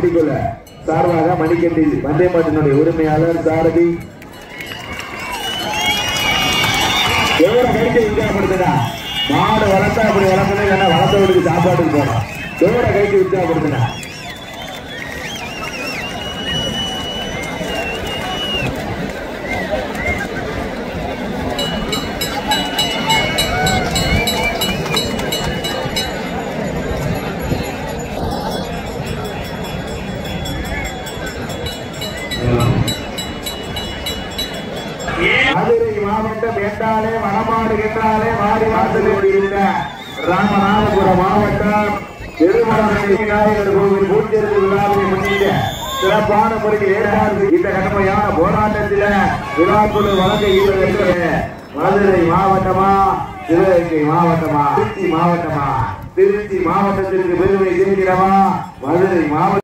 படிக்கொள்ள சார்பாக மணிக்கட்டி பந்தயமாட்டினுடைய உரிமையாளர் சாரதி எவ்வளவு கைக்கு உற்சாகப்படுத்துடா மாடு வளர்த்தா அப்படி வளர்க்கணும் இல்லைன்னா வளர்த்தவருக்கு சாப்பாட்டுக்கு போகணும் எவ்வளவு கைக்கு உற்சாகப்படுத்துடா மதுரை மாவட்டம் என்றாலே வடமாடு என்றாலே மாறி வாசலில் இருந்த ராமநாதபுரம் மாவட்டம் திருமணம் விநாயகர் கோவில் பூச்செருவு விழாவை முன்னிட்டு சிறப்பான முறையில் ஏற்பாடு இந்த கடுமையான போராட்டத்தில விழாக்குழு வழங்க ஈடுபட்டு மதுரை மாவட்டமா சிவகங்கை மாவட்டமா திருச்சி மாவட்டமா திருச்சி மாவட்டத்திற்கு பெருமை சேர்க்கிறவா மதுரை மாவட்டம்